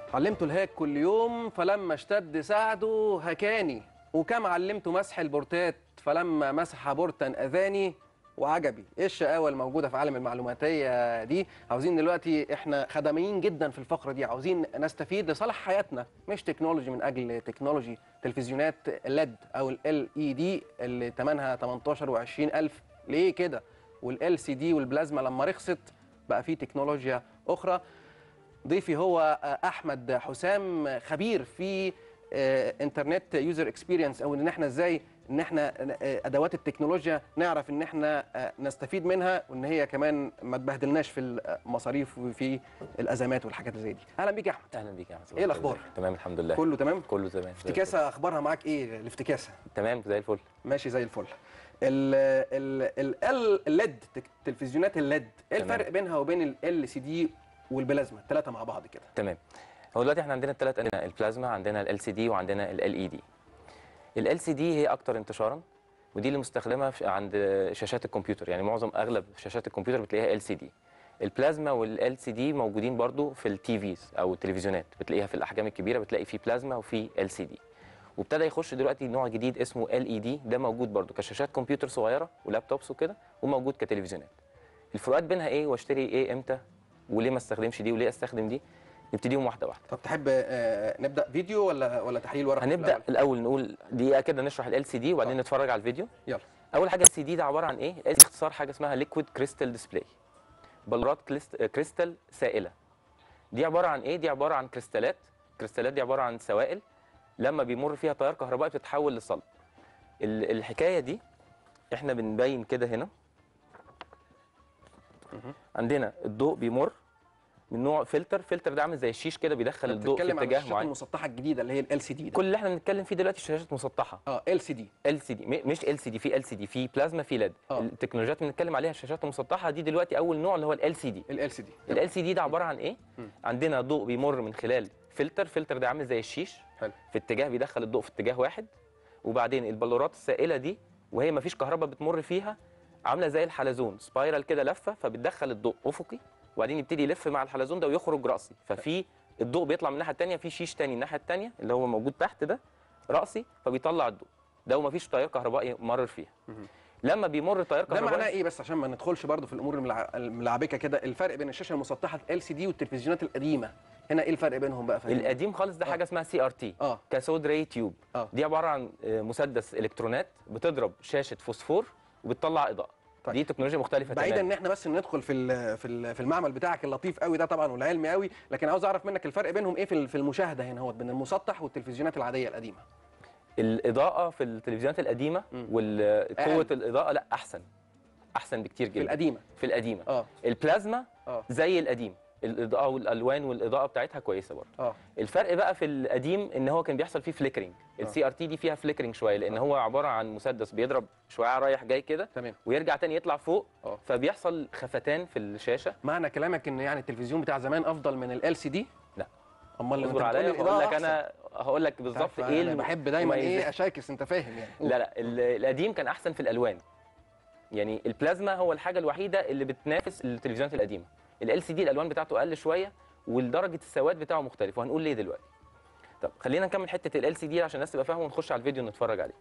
علمته الهاك كل يوم فلما اشتد سعده هكاني وكم علمته مسح البورتات فلما مسح بورتا اذاني وعجبي ايه الشقاوه الموجوده في عالم المعلوماتيه دي عاوزين دلوقتي احنا خدميين جدا في الفقره دي عاوزين نستفيد لصالح حياتنا مش تكنولوجي من اجل تكنولوجي تلفزيونات الليد او ال اي دي اللي ثمنها 18 و20 الف ليه كده والال سي دي والبلازما لما رخصت بقى في تكنولوجيا اخرى ضيفي هو احمد حسام خبير في آه، انترنت يوزر اكسبيرينس او ان احنا ازاي ان احنا آه، ادوات التكنولوجيا نعرف ان احنا آه، نستفيد منها وان هي كمان ما تبهدلناش في المصاريف وفي الازمات والحاجات اللي زي دي اهلا بيك يا احمد اهلا بيك يا احمد إيه الأخبار؟ تمام الحمد لله كله تمام كله تمام زي الفل. افتكاسه اخبارها معاك ايه الافتكاسه تمام زي الفل ماشي زي الفل ال ال ال الليد تلفزيونات الليد ايه تمام. الفرق بينها وبين ال سي دي والبلازما الثلاثه مع بعض كده تمام هو دلوقتي احنا عندنا الثلاث انواع البلازما عندنا ال سي دي وعندنا ال اي دي ال سي دي هي اكتر انتشارا ودي اللي مستخدمه في- عند شاشات الكمبيوتر يعني معظم اغلب شاشات الكمبيوتر بتلاقيها ال سي دي البلازما والال سي دي موجودين برضو في التي فيز او التلفزيونات بتلاقيها في الاحجام الكبيره بتلاقي في بلازما وفي ال سي دي وابتدى يخش دلوقتي نوع جديد اسمه ال اي دي ده موجود برضو كشاشات كمبيوتر صغيره ولابتوبس وكده وموجود كتلفزيونات الفروقات بينها ايه واشتري ايه امتى وليه ما استخدمش دي وليه استخدم دي نبتديهم واحده واحده طب تحب آه، نبدا فيديو ولا ولا تحليل ورق هنبدا الأول؟ الاول نقول دقيقه كده نشرح ال سي دي وبعدين طب. نتفرج على الفيديو يلا اول حاجه السي دي ده عباره عن ايه ال اختصار حاجه اسمها ليكويد كريستال ديسبلاي بلورات كليست- كريستال سائله دي عباره عن ايه دي عباره عن كريستالات الكريستالات دي عباره عن سوائل لما بيمر فيها تيار كهربائي بتتحول لصلب ال- الحكايه دي احنا بنبين كده هنا عندنا الضوء بيمر من نوع فلتر فلتر ده عامل زي الشيش كده بيدخل الضوء في بتتكلم عن اتجاه الشاشات معين المسطحه الجديده اللي هي ال سي دي كل اللي احنا بنتكلم فيه دلوقتي شاشات مسطحه اه ال سي دي ال سي دي مش ال سي دي في ال سي دي في بلازما في ليد آه. التكنولوجيات اللي بنتكلم عليها الشاشات المسطحه دي دلوقتي اول نوع اللي هو ال سي دي ال سي دي ال سي دي ده عباره عن ايه مم. عندنا ضوء بيمر من خلال فلتر فلتر ده عامل زي الشيش حلو في اتجاه بيدخل الضوء في اتجاه واحد وبعدين البلورات السائله دي وهي ما فيش كهرباء بتمر فيها عامله زي الحلزون سبايرال كده لفه فبتدخل الضوء افقي وبعدين يبتدي يلف مع الحلزون ده ويخرج راسي ففي الضوء بيطلع من الناحيه الثانيه في شيش تاني الناحيه الثانيه اللي هو موجود تحت ده راسي فبيطلع الضوء ده وما فيش تيار كهربائي مر فيها مهم. لما بيمر تيار ده معناه كهربائي ايه بس عشان ما ندخلش برضو في الامور الملع- الملعبكه كده الفرق بين الشاشه المسطحه ال سي دي والتلفزيونات القديمه هنا ايه الفرق بينهم بقى فاهم القديم خالص ده آه. حاجه اسمها سي ار تي اه كاثود راي تيوب اه دي عباره عن آه، مسدس الكترونات بتضرب شاشه فوسفور وبتطلع اضاءه طيب. دي تكنولوجيا مختلفه بعيدا ان تماما احنا بس ندخل في ال- في ال- في المعمل بتاعك اللطيف قوي ده طبعا والعلمي قوي لكن عاوز اعرف منك الفرق بينهم ايه في ال- في المشاهده هنا هو بين المسطح والتلفزيونات العاديه القديمه الاضاءه في التلفزيونات القديمه مم. وقوه أقل. الاضاءه لا احسن احسن بكتير في جدا القديمه في القديمه اه البلازما اه زي القديم الاضاءه والالوان والاضاءه بتاعتها كويسه برضه اه الفرق بقى في القديم ان هو كان بيحصل فيه فليكرنج آه. السي ار تي دي فيها فليكرنج شويه لان هو عباره عن مسدس بيضرب شعاع رايح جاي كده تمام ويرجع تاني يطلع فوق اه فبيحصل خفتان في الشاشه معنى كلامك ان يعني التلفزيون بتاع زمان افضل من ال سي دي لا. امال اصبر انت عليا بتقولي هقول الإضاءة لك انا هقول لك أحسن. بالظبط عارف ايه انا الم- بحب دايما ايه المميزات. اشاكس انت فاهم يعني قول. لا لا ال- القديم كان احسن في الالوان يعني البلازما هو الحاجه الوحيده اللي بتنافس التلفزيونات القديمه ال سي دي الالوان بتاعته اقل شويه ودرجه السواد بتاعه مختلف وهنقول ليه دلوقتي طب خلينا نكمل حته ال سي دي عشان الناس تبقى فاهمه ونخش على الفيديو نتفرج عليه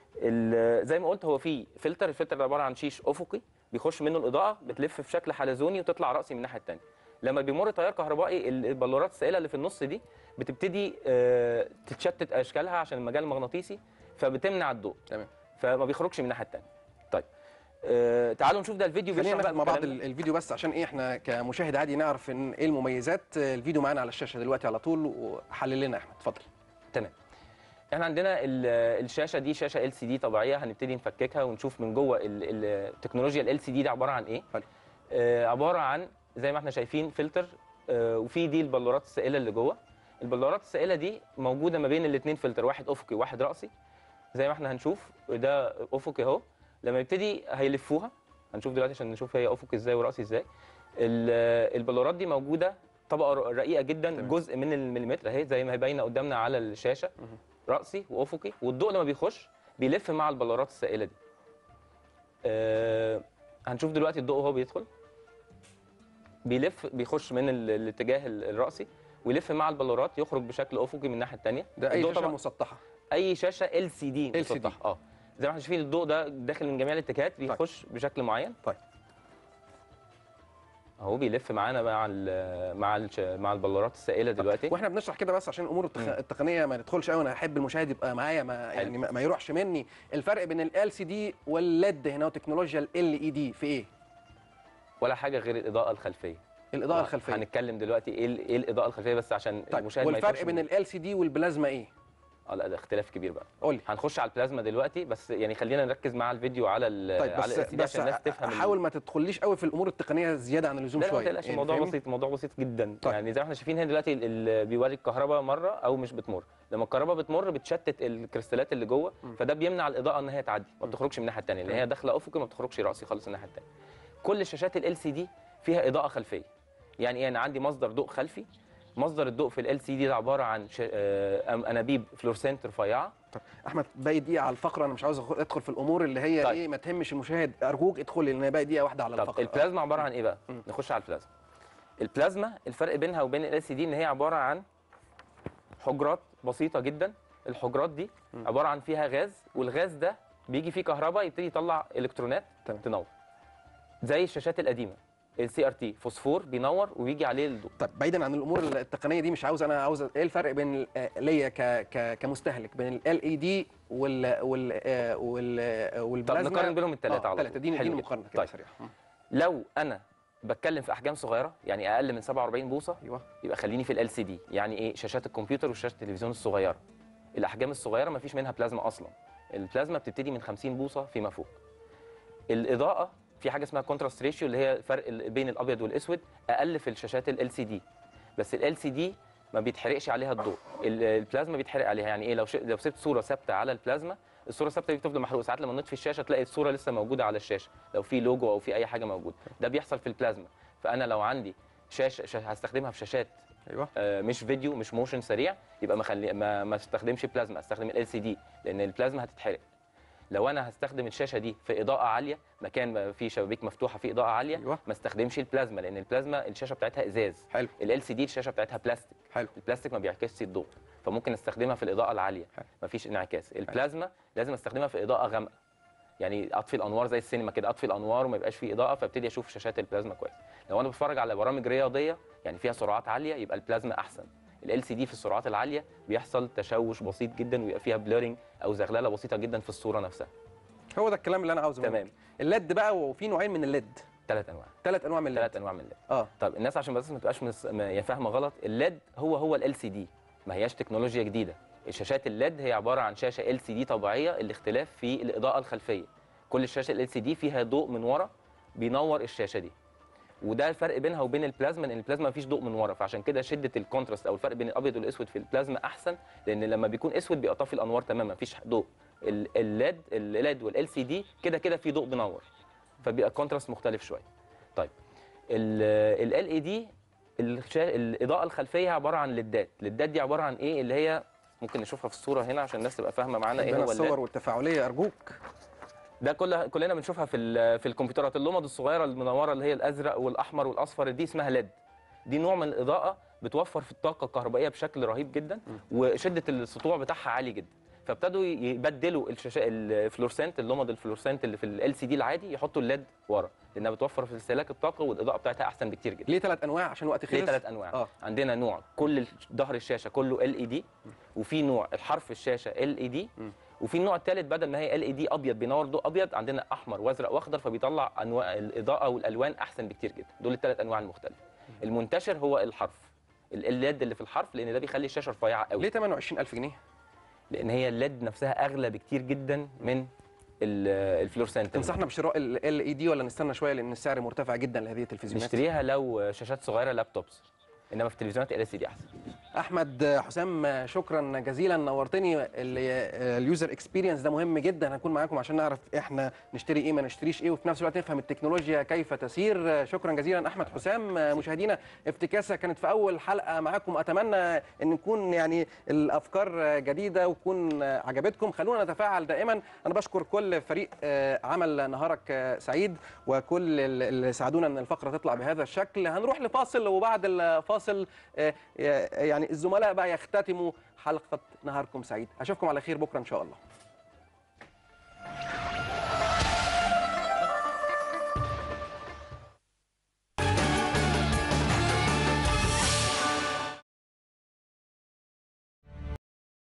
ال- زي ما قلت هو في فلتر الفلتر ده عباره عن شيش افقي بيخش منه الاضاءه بتلف في شكل حلزوني وتطلع راسي من الناحيه الثانيه لما بيمر تيار كهربائي ال- البلورات السائله اللي في النص دي بتبتدي آه، تتشتت اشكالها عشان المجال المغناطيسي فبتمنع الضوء تمام فما بيخرجش من الناحيه الثانيه طيب آه تعالوا نشوف ده الفيديو خلينا بيشرح ناخد مع بعض الكلام ده. ال- الفيديو بس عشان ايه احنا كمشاهد عادي نعرف ان ايه المميزات الفيديو معانا على الشاشه دلوقتي على طول وحلل لنا يا احمد اتفضل تمام احنا عندنا ال- الشاشه دي شاشه ال سي دي طبيعيه هنبتدي نفككها ونشوف من جوه ال- ال- التكنولوجيا ال سي دي ده عباره عن ايه حلو. آه عباره عن زي ما احنا شايفين فلتر آه وفي دي البلورات السائله اللي جوه البلورات السائله دي موجوده ما بين الاثنين فلتر واحد افقي وواحد راسي زي ما احنا هنشوف ده افقي اهو لما يبتدي هيلفوها هنشوف دلوقتي عشان نشوف هي افقي ازاي وراسي ازاي ال- البلورات دي موجوده طبقه رقيقه جدا تمام. جزء من المليمتر اهي زي ما هي باينه قدامنا على الشاشه مهم. راسي وافقي والضوء لما بيخش بيلف مع البلورات السائله دي آه هنشوف دلوقتي الضوء وهو بيدخل بيلف بيخش من ال- الاتجاه ال- الراسي ويلف مع البلورات يخرج بشكل افقي من الناحيه الثانيه ده اي شاشه مسطحه اي شاشه ال سي دي LCD. مسطحه اه زي ما احنا شايفين الضوء ده داخل من جميع الاتجاهات بيخش بشكل معين طيب. اهو بيلف معانا مع ال مع ال مع البلورات السائله دلوقتي واحنا بنشرح كده بس عشان الامور التخ... التقنيه ما ندخلش قوي انا احب المشاهد يبقى معايا ما يعني ما ما يروحش مني الفرق بين ال سي دي والليد هنا وتكنولوجيا ال اي دي في ايه ولا حاجه غير الاضاءه الخلفيه الاضاءه الخلفيه هنتكلم دلوقتي ايه ال- ايه الاضاءه الخلفيه بس عشان طيب المشاهد ما والفرق يتوهش بين من- ال سي دي والبلازما ايه اه لا ده اختلاف كبير بقى قول لي هنخش على البلازما دلوقتي بس يعني خلينا نركز مع الفيديو على ال طيب على بس ال LCD بس عشان الناس تفهم ال- حاول ما تدخليش قوي في الامور التقنيه زياده عن اللزوم لا لا ما شويه تقلقش يعني الموضوع فاهمني؟ بسيط الموضوع بسيط جدا طيب. يعني زي ما احنا شايفين هنا دلوقتي اللي بيوري الكهرباء مره او مش بتمر لما الكهرباء بتمر بتشتت الكريستالات اللي جوه فده بيمنع الاضاءه ان هي تعدي ما بتخرجش من الناحيه الثانيه اللي هي داخله افقي ما بتخرجش راسي خالص الناحيه الثانيه كل الشاشات ال سي دي فيها اضاءه خلفيه يعني ايه انا عندي مصدر ضوء خلفي مصدر الضوء في ال سي دي ده عباره عن ش... آه، انابيب فلورسنت رفيعه طب احمد باقي دقيقه على الفقره انا مش عاوز أخ- ادخل في الامور اللي هي طيب. ايه ما تهمش المشاهد ارجوك ادخل لان باقي دقيقه واحده على طب الفقره البلازما عباره عن ايه بقى مم. نخش على البلازما البلازما الفرق بينها وبين ال سي دي ان هي عباره عن حجرات بسيطه جدا الحجرات دي مم. عباره عن فيها غاز والغاز ده بيجي فيه كهرباء يبتدي يطلع الكترونات تمام. تنور زي الشاشات القديمه السي ار تي فوسفور بينور وبيجي عليه الضوء طب بعيدا عن الامور التقنيه دي مش عاوز انا عاوز ايه الفرق بين ال- آه، ليا ك ك كمستهلك بين ال اي دي وال وال آه، وال آه، طب والبلازما نقارن بينهم الثلاثه آه، على ثلاثه طول دي حلو دي جدا. مقارنه كده طيب سريعه مم. لو انا بتكلم في احجام صغيره يعني اقل من 47 بوصه ايوه يبقى خليني في ال سي دي يعني ايه شاشات الكمبيوتر وشاشات التلفزيون الصغيره الاحجام الصغيره ما فيش منها بلازما اصلا البلازما بتبتدي من 50 بوصه فيما فوق الاضاءه في حاجه اسمها كونتراست ريشيو اللي هي الفرق ال- بين الابيض والاسود اقل في الشاشات ال سي دي بس ال سي دي ما بيتحرقش عليها الضوء ال- البلازما بيتحرق عليها يعني ايه لو ش... لو سبت صوره ثابته على البلازما الصوره الثابته دي بتفضل محروقه ساعات لما نطفي الشاشه تلاقي الصوره لسه موجوده على الشاشه لو في لوجو او في اي حاجه موجوده ده بيحصل في البلازما فانا لو عندي شاشه, شاشة هستخدمها في شاشات ايوه آه، مش فيديو مش موشن سريع يبقى ما خلي ما ما استخدمش بلازما استخدم ال سي دي لان البلازما هتتحرق لو انا هستخدم الشاشه دي في اضاءه عاليه مكان ما فيه شبابيك مفتوحه فيه اضاءه عاليه أيوة. ما استخدمش البلازما لان البلازما الشاشه بتاعتها ازاز حلو ال سي دي الشاشه بتاعتها بلاستيك حلو البلاستيك ما بيعكسش الضوء فممكن استخدمها في الاضاءه العاليه حلو. مفيش انعكاس البلازما لازم استخدمها في اضاءه غامقه يعني اطفي الانوار زي السينما كده اطفي الانوار وما يبقاش فيه اضاءه فابتدي اشوف شاشات البلازما كويس لو انا بتفرج على برامج رياضيه يعني فيها سرعات عاليه يبقى البلازما احسن ال سي دي في السرعات العاليه بيحصل تشوش بسيط جدا ويبقى فيها بليرنج او زغلله بسيطه جدا في الصوره نفسها هو ده الكلام اللي انا عاوزه منك. تمام الليد بقى وفي نوعين من الليد ثلاث انواع ثلاث انواع من الليد ثلاث انواع من الليد اه طب الناس عشان بس ما تبقاش مس... ما- يعني فاهمه غلط الليد هو هو ال سي دي ما هياش تكنولوجيا جديده الشاشات الليد هي عباره عن شاشه ال سي دي طبيعيه الاختلاف في الاضاءه الخلفيه كل الشاشه ال سي دي فيها ضوء من ورا بينور الشاشه دي وده الفرق بينها وبين البلازما ان البلازما مفيش ضوء من ورا فعشان كده شده الكونتراست او الفرق بين الابيض والاسود في البلازما احسن لان لما بيكون اسود بيبقى طافي الانوار تماما مفيش ضوء ال- الليد الليد والال سي دي كده كده في ضوء بينور فبيبقى الكونتراست مختلف شويه طيب ال اي دي الاضاءه الخلفيه عباره عن ليدات الليدات دي عباره عن ايه اللي هي ممكن نشوفها في الصوره هنا عشان الناس تبقى فاهمه معانا ايه بين هو الليد الصور والتفاعليه ارجوك ده كل كلنا بنشوفها في ال- في الكمبيوترات اللمض الصغيره المنوره اللي هي الازرق والاحمر والاصفر دي اسمها ليد دي نوع من الاضاءه بتوفر في الطاقه الكهربائيه بشكل رهيب جدا وشده السطوع بتاعها عالي جدا فابتدوا يبدلوا الشاشه الفلورسنت اللمض الفلورسنت اللي في ال سي دي العادي يحطوا الليد ورا لانها بتوفر في استهلاك الطاقه والاضاءه بتاعتها احسن بكتير جدا ليه ثلاث انواع عشان وقت خلص ليه ثلاث انواع اه عندنا نوع كل ال- ظهر الشاشه كله ال اي دي وفي نوع الحرف الشاشه ال اي دي مم. وفي النوع الثالث بدل ما هي ال اي دي ابيض بينور ضوء ابيض عندنا احمر وازرق واخضر فبيطلع انواع الاضاءه والالوان احسن بكتير جدا دول الثلاث انواع المختلفه المنتشر هو الحرف ال- الليد اللي في الحرف لان ده بيخلي الشاشه رفيعه قوي ليه 28000 جنيه لان هي الليد نفسها اغلى بكتير جدا من ال- الفلورسنت تنصحنا بشراء ال اي دي ولا نستنى شويه لان السعر مرتفع جدا لهذه التلفزيونات نشتريها لو شاشات صغيره لابتوبس انما في التلفزيونات ال سي دي احسن احمد حسام شكرا جزيلا نورتني ال- اليوزر اكسبيرينس ده مهم جدا هنكون معاكم عشان نعرف احنا نشتري ايه ما نشتريش ايه وفي نفس الوقت نفهم التكنولوجيا كيف تسير شكرا جزيلا احمد حسام مشاهدينا افتكاسه كانت في اول حلقه معاكم اتمنى ان نكون يعني الافكار جديده وتكون عجبتكم خلونا نتفاعل دائما انا بشكر كل فريق عمل نهارك سعيد وكل اللي ساعدونا ان الفقره تطلع بهذا الشكل هنروح لفاصل وبعد الفاصل الفاصل آه، يعني الزملاء بقى يختتموا حلقه نهاركم سعيد اشوفكم على خير بكره ان شاء الله